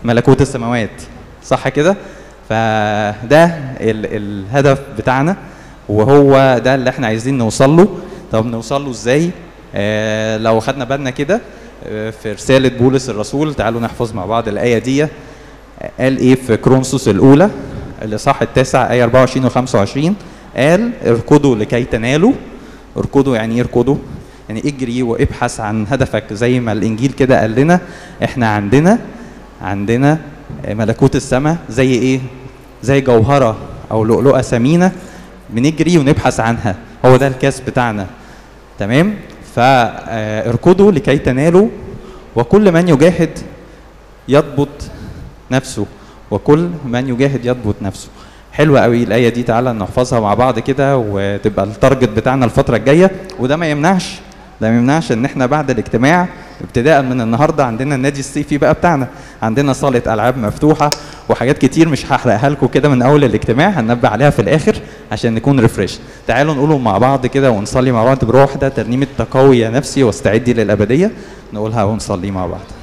ملكوت السماوات صح كده فده ال الهدف بتاعنا وهو ده اللي احنا عايزين نوصل له طب نوصل له ازاي آه لو خدنا بالنا كده آه في رسالة بولس الرسول تعالوا نحفظ مع بعض الآية دي قال ايه في كرونسوس الأولى الإصحاح التاسع آية 24 و 25 قال اركضوا لكي تنالوا اركضوا يعني ايه اركضوا؟ يعني اجري وابحث عن هدفك زي ما الانجيل كده قال لنا احنا عندنا عندنا ملكوت السماء زي ايه؟ زي جوهره او لؤلؤه ثمينه بنجري ونبحث عنها هو ده الكاس بتاعنا تمام؟ فاركضوا لكي تنالوا وكل من يجاهد يضبط نفسه وكل من يجاهد يضبط نفسه حلوة قوي الآية دي تعالى نحفظها مع بعض كده وتبقى التارجت بتاعنا الفترة الجاية وده ما يمنعش ده ما يمنعش ان احنا بعد الاجتماع ابتداء من النهارده عندنا النادي الصيفي بقى بتاعنا عندنا صالة ألعاب مفتوحة وحاجات كتير مش هحرقها لكم كده من أول الاجتماع هننبه عليها في الآخر عشان نكون ريفريش تعالوا نقولهم مع بعض كده ونصلي مع بعض بروح ده ترنيمة تقوي يا نفسي واستعدي للأبدية نقولها ونصلي مع بعض